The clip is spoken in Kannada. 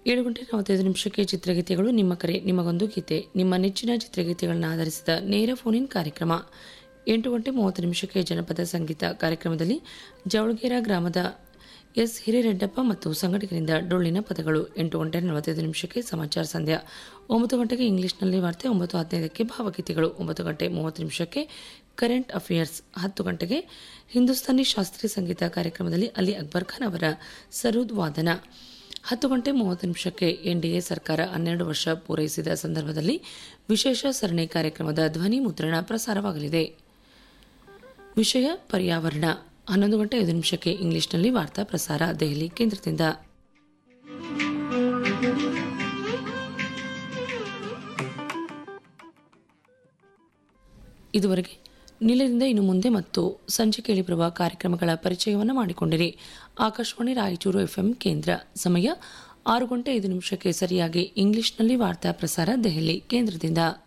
ಏಳು ಗಂಟೆ ನಲವತ್ತೈದು ನಿಮಿಷಕ್ಕೆ ಚಿತ್ರಗೀತೆಗಳು ನಿಮ್ಮ ಕರೆ ನಿಮಗೊಂದು ಗೀತೆ ನಿಮ್ಮ ನೆಚ್ಚಿನ ಚಿತ್ರಗೀತೆಗಳನ್ನು ಆಧರಿಸಿದ ನೇರ ಫೋನ್ ಕಾರ್ಯಕ್ರಮ ಎಂಟು ಗಂಟೆ ಮೂವತ್ತು ನಿಮಿಷಕ್ಕೆ ಜನಪದ ಸಂಗೀತ ಕಾರ್ಯಕ್ರಮದಲ್ಲಿ ಜವಳಗೇರ ಗ್ರಾಮದ ಎಸ್ ಹಿರೇರೆಡ್ಡಪ್ಪ ಮತ್ತು ಸಂಘಟಕರಿಂದ ಡೊಳ್ಳಿನ ಪದಗಳು ಎಂಟು ಗಂಟೆ ನಲವತ್ತೈದು ನಿಮಿಷಕ್ಕೆ ಸಮಾಚಾರ ಸಂಧ್ಯಾ ಒಂಬತ್ತು ಗಂಟೆಗೆ ಇಂಗ್ಲಿಷ್ನಲ್ಲಿ ವಾರ್ತೆ ಒಂಬತ್ತು ಹದಿನೈದಕ್ಕೆ ಭಾವಗೀತೆಗಳು ಒಂಬತ್ತು ಗಂಟೆ ಮೂವತ್ತು ನಿಮಿಷಕ್ಕೆ ಕರೆಂಟ್ ಅಫೇರ್ಸ್ ಹತ್ತು ಗಂಟೆಗೆ ಹಿಂದೂಸ್ತಾನಿ ಶಾಸ್ತ್ರೀಯ ಸಂಗೀತ ಕಾರ್ಯಕ್ರಮದಲ್ಲಿ ಅಲಿ ಅಕ್ಬರ್ ಖಾನ್ ಅವರ ಸರೂದ್ ವಾದನ ಹತ್ತು ಗಂಟೆ ಮೂವತ್ತು ನಿಮಿಷಕ್ಕೆ ಎನ್ಡಿಎ ಸರ್ಕಾರ ಹನ್ನೆರಡು ವರ್ಷ ಪೂರೈಸಿದ ಸಂದರ್ಭದಲ್ಲಿ ವಿಶೇಷ ಸರಣಿ ಕಾರ್ಯಕ್ರಮದ ಧ್ವನಿ ಮುದ್ರಣ ಪ್ರಸಾರವಾಗಲಿದೆ ವಿಷಯ ಪರ್ಯಾವರಣ ಹನ್ನೊಂದು ಗಂಟೆ ಐದು ನಿಮಿಷಕ್ಕೆ ಇಂಗ್ಲಿಷ್ನಲ್ಲಿ ವಾರ್ತಾ ಪ್ರಸಾರ ದೆಹಲಿ ಕೇಂದ್ರದಿಂದ ಇದುವರೆಗೆ ನಿಲಯದಿಂದ ಇನ್ನು ಮುಂದೆ ಮತ್ತು ಸಂಜೆ ಕೇಳಿಬರುವ ಕಾರ್ಯಕ್ರಮಗಳ ಪರಿಚಯವನ್ನು ಮಾಡಿಕೊಂಡಿರಿ ಆಕಾಶವಾಣಿ ರಾಯಚೂರು ಎಫ್ಎಂ ಕೇಂದ್ರ ಸಮಯ ಆರು ಗಂಟೆ ಐದು ನಿಮಿಷಕ್ಕೆ ಸರಿಯಾಗಿ ಇಂಗ್ಲಿಷ್ನಲ್ಲಿ ವಾರ್ತಾ ಪ್ರಸಾರ ದೆಹಲಿ ಕೇಂದ್ರದಿಂದ